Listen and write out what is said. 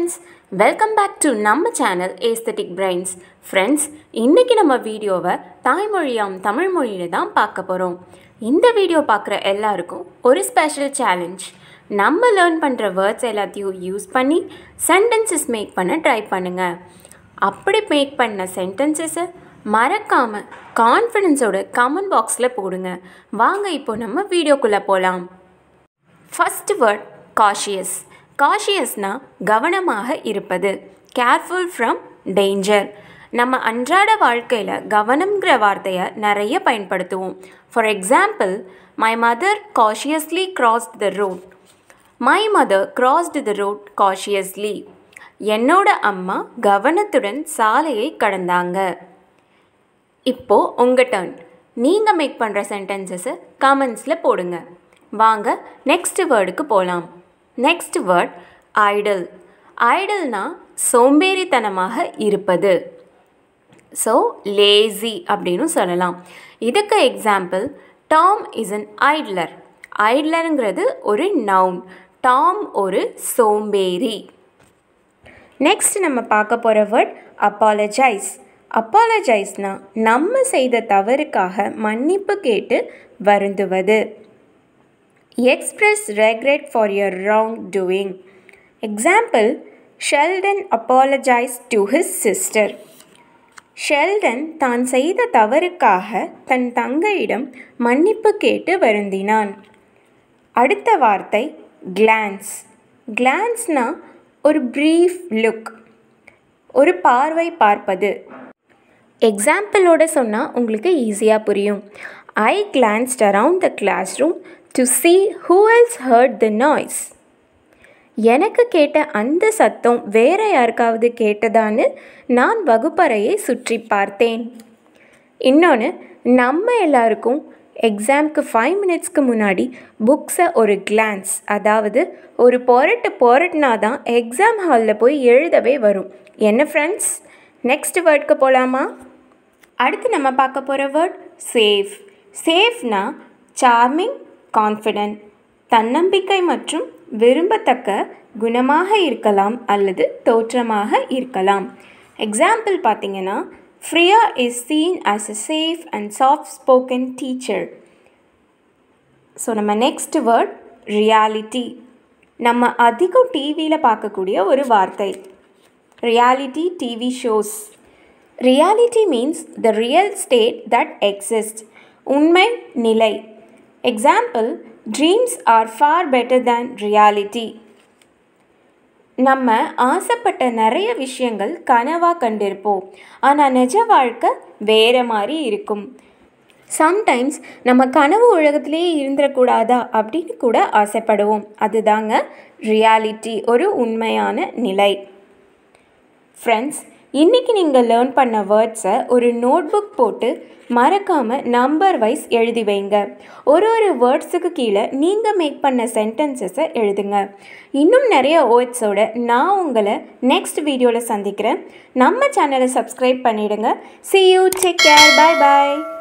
friends welcome back to நம்ம channel aesthetic brains friends இன்றைக்கி நம்ம வீடியோவை தாய்மொழியாம் தமிழ் மொழியில் தான் பார்க்க போகிறோம் இந்த வீடியோ பார்க்குற எல்லாருக்கும் ஒரு ஸ்பெஷல் சேலஞ்ச் நம்ம லேர்ன் பண்ணுற வேர்ட்ஸ் எல்லாத்தையும் யூஸ் பண்ணி சென்டென்சஸ் மேக் பண்ண ட்ரை பண்ணுங்கள் அப்படி மேக் பண்ண சென்டென்சஸை மறக்காமல் கான்ஃபிடென்ஸோட கமெண்ட் பாக்ஸில் போடுங்க வாங்க இப்போ நம்ம வீடியோக்குள்ளே போகலாம் ஃபர்ஸ்ட் வேர்ட் காஷியஸ் காஷியஸ்னா கவனமாக இருப்பது கேர்ஃபுல் ஃப்ரம் டேஞ்சர் நம்ம அன்றாட வாழ்க்கையில் கவனம்ங்கிற வார்த்தையை நிறைய பயன்படுத்துவோம் for example my mother cautiously crossed the road my mother crossed the road cautiously என்னோட அம்மா கவனத்துடன் சாலையை கடந்தாங்க இப்போ உங்கள் டர்ன் நீங்கள் மேக் பண்ணுற சென்டென்சஸை கமெண்ட்ஸில் போடுங்க வாங்க நெக்ஸ்ட் வேர்டுக்கு போகலாம் நெக்ஸ்ட் வேர்ட் ஐடல் ஐடல்னா சோம்பேறித்தனமாக இருப்பது ஸோ லேசி அப்படின்னு சொல்லலாம் இதுக்கு example Tom is an idler ஐட்லருங்கிறது ஒரு நவுன் டாம் ஒரு சோம்பேறி நெக்ஸ்ட் நம்ம பார்க்க போகிற வேர்ட் அப்பாலஜைஸ் அப்பாலஜைஸ்னா நம்ம செய்த தவறுக்காக மன்னிப்பு கேட்டு வருந்துவது express regret for your wrongdoing example Sheldon apologises to his sister Sheldon தான் செய்த தவறுக்காக தன் தங்கையிடம் மன்னிப்பு கேட்டு வருந்தினான் அடுத்த வார்த்தை கிளான்ஸ் கிளான்ஸ்னா ஒரு ப்ரீஃப் லுக் ஒரு பார்வை பார்ப்பது எக்ஸாம்பிளோட சொன்னால் உங்களுக்கு ஈஸியாக புரியும் I glanced around the classroom to see who else heard the noise எனக்கு கேட்ட அந்த சத்தம் வேற யாருக்காவது கேட்டதான்னு நான் வகுப்பறையை சுற்றி பார்த்தேன் இன்னொன்று நம்ம எல்லாருக்கும் எக்ஸாம்க்கு ஃபைவ் மினிட்ஸ்க்கு முன்னாடி புக்ஸை ஒரு கிளான்ஸ் அதாவது ஒரு பொரட்டு பொரட்டுனா தான் எக்ஸாம் ஹாலில் போய் எழுதவே வரும் என்ன ஃப்ரெண்ட்ஸ் நெக்ஸ்ட் வேர்ட்க்கு போகலாமா அடுத்து நம்ம பார்க்க போகிற வேர்ட் சேஃப் சேஃப்னா சார்மிங் கான்ஃபிடென்ட் தன்னம்பிக்கை மற்றும் விரும்பத்தக்க குணமாக இருக்கலாம் அல்லது தோற்றமாக இருக்கலாம் எக்ஸாம்பிள் பார்த்தீங்கன்னா Freya is seen as a suave and soft spoken teacher so நம்ம நெக்ஸ்ட் வேர்ட் ரியாலிட்டி நம்ம அதிகம் டிவியில் பார்க்கக்கூடிய ஒரு வார்த்தை reality TV shows reality means the real state that exist உண்மை நிலை example dreams are far better than reality நம்ம ஆசைப்பட்ட நிறைய விஷயங்கள் கனவாக கண்டிருப்போம் ஆனால் நிஜ வாழ்க்கை வேறு மாதிரி இருக்கும் சம்டைம்ஸ் நம்ம கனவு உலகத்திலேயே இருந்துடக்கூடாதா அப்படின்னு கூட ஆசைப்படுவோம் அதுதாங்க ரியாலிட்டி ஒரு உண்மையான நிலை ஃப்ரெண்ட்ஸ் இன்றைக்கி நீங்கள் லேர்ன் பண்ண வேர்ட்ஸை ஒரு நோட் புக் போட்டு மறக்காமல் நம்பர் வைஸ் எழுதி வைங்க ஒரு ஒரு வேர்ட்ஸுக்கு கீழே நீங்கள் மேக் பண்ண சென்டென்சஸை எழுதுங்க இன்னும் நிறைய வேர்ட்ஸோட நான் உங்களை நெக்ஸ்ட் வீடியோவில் சந்திக்கிறேன் நம்ம சேனலை சப்ஸ்கிரைப் பண்ணிவிடுங்க see you take care bye bye